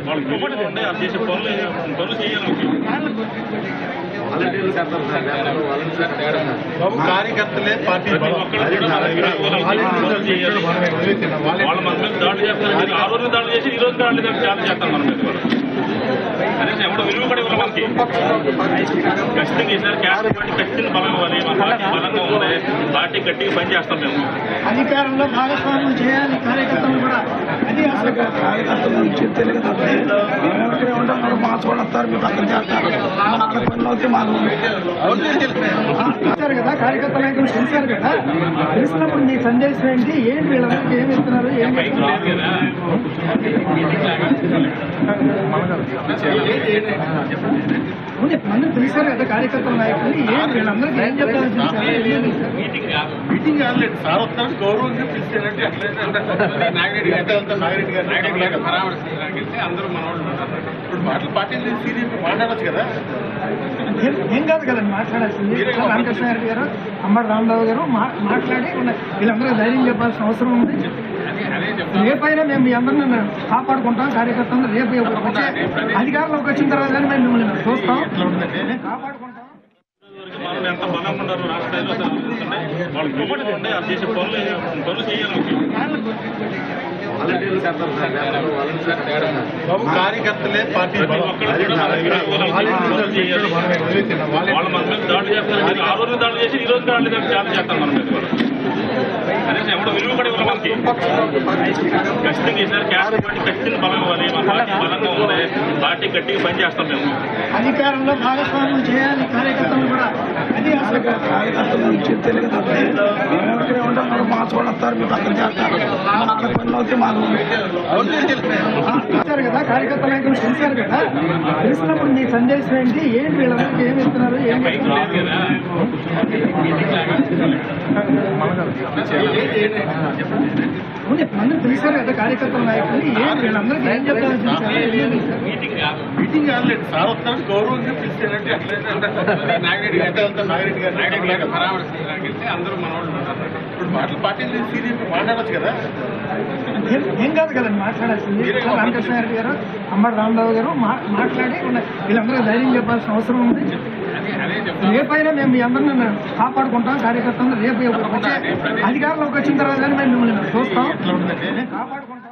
వాళ్ళకి తెలియదు ఉండే అది చేసే పనులు పనులు చేయాలి బాబు కార్యకర్తలే పార్టీ ప్రతి ఒక్కరు కూడా మన గ్రామాల్లో పనులు చేయాలి వాళ్ళ మన మీద దాడులు చేస్తారు ఆ రోజు దాడులు చేసి ఈ రోజు దాడులు చేసి దాడులు చేస్తాం మన మీద కూడా కనీసం ఎవడో విలువ కూడా ఇవ్వాలి మనకి ఖచ్చితంగా ఈసారి క్యాడర్ పార్టీ ఖచ్చితంగా బలం ఇవ్వాలి మన పార్టీ బలంగా ఉంది పార్టీ గట్టిగా పని చేస్తాం మేము అధికారంలో భాగస్వామ్యం చేయాలి కార్యకర్తలు కూడా అది అసలు కార్యకర్తల నుంచి తెలియదు తప్పే మేము ఇక్కడే ఉంటాం మీరు మా చూడస్తారు మీరు అక్కడ చేస్తారు అక్కడ పనులు అవుతాయి మాకు చూశారు కదా కార్యకర్తల నాయకులు తెలిసారు కదా తెలిసినప్పుడు మీ సందేశం ఏంటి ఏంటి వీళ్ళందరికీ ఏమి ఇస్తున్నారు ఏం బైక్ లేదు కదా ఉంది మంది తెలిసారు కదా కార్యకర్తల నాయకులు ఏంటి వీళ్ళందరికీ ఏం చెప్తారో తెలిసారు మీటింగ్ కాదు మీటింగ్ కాలేదు సార్ వస్తారు గౌరవంగా పిలిచారంటే అట్లయితే నాగిరెడ్డి గారు అంతా నాగిరెడ్డి గారు నాగిరెడ్డి గారు పరామర్శించడానికి వెళ్తే అందరూ మన వాళ్ళు ఉంటారు ఇప్పుడు మాటలు పార్టీ సీరియస్ మాట్లాడచ్చు కదా ఏం- ఏం కాదు కదండి మాట్లాడాల్సింది రామకృష్ణ గారి గారు అమ్మడి రామరావు గారు మా- మాట్లాడి ఉన్న- వీళ్ళందరూ ధైర్యం చెప్పాల్సిన అవసరం ఉంది రేపైనా మేము మీ అందరిని కాపాడుకుంటాం కార్యకర్తలు రేపు వచ్చే అధికారంలోకి వచ్చిన తర్వాత కానీ మేము మిమ్మల్ని చూస్తాం మేము కాపాడుకుంటాం మనం ఎంత బలంగా ఉన్నారు రాష్ట్ర స్థాయిలో అసలు ఆలోచిస్తుంటే వాళ్ళకి తెలియదు ఉండే అది చేసే పనులు పనులు చేయాలి బాబు కార్యకర్తలే పార్టీ ప్రతి ఒక్కరు కూడా మన గ్రామాల్లో పనులు చేయాలి వాళ్ళ మన మీద దాడులు చేస్తారు ఆ రోజు దాడులు చేసి ఈ రోజు దాడులు చేసి దాడులు చేస్తాం మన మీద కూడా కనీసం ఎవడో విలువ కూడా ఇవ్వాలి మనకి ఖచ్చితంగా ఈసారి క్యాడర్ పార్టీ ఖచ్చితంగా బలం ఇవ్వాలి మన పార్టీ బలంగా ఉంది పార్టీ గట్టిగా పని చేస్తాం మేము అధికారంలో భాగస్వామ్యం చేయాలి కార్యకర్తలు కూడా అది అసలు కార్యకర్తల నుంచి తెలియదు తప్పే మేము ఇక్కడే ఉంటాం మీరు మా చూడస్తారు మీరు అక్కడ చేస్తారు అక్కడ పనులు అవుతాయి మాకు చూశారు కదా కార్యకర్తల నాయకులు తెలిసారు కదా తెలిసినప్పుడు మీ సందేశం ఏంటి ఏంటి వీళ్ళందరికీ ఏమి ఇస్తున్నారు ఏం బైక్ లేదు కదా ఉంది మంది తెలిసారు కదా కార్యకర్తల నాయకులు ఏంటి వీళ్ళందరికీ ఏం చెప్తారో తెలిసారు మీటింగ్ కాదు మీటింగ్ కాలేదు సార్ వస్తారు గౌరవంగా పిలిచారంటే అట్లయితే నాగిరెడ్డి గారు అంతా నాగిరెడ్డి గారు నాగిరెడ్డి గారు పరామర్శించడానికి వెళ్తే అందరూ మన వాళ్ళు ఉంటారు ఇప్పుడు మాటలు పార్టీ సీరియస్ మాట్లాడచ్చు కదా ఏం- ఏం కాదు కదండి మాట్లాడాల్సింది రామకృష్ణ గారి గారు అమ్మడి రామరావు గారు మా- మాట్లాడి ఉన్న- వీళ్ళందరూ ధైర్యం చెప్పాల్సిన అవసరం ఉంది రేపైనా మేము మీ అందరిని కాపాడుకుంటాం కార్యకర్తలు రేపు వచ్చే అధికారంలోకి వచ్చిన తర్వాత కానీ మేము మిమ్మల్ని చూస్తాం మేము కాపాడుకుంటాం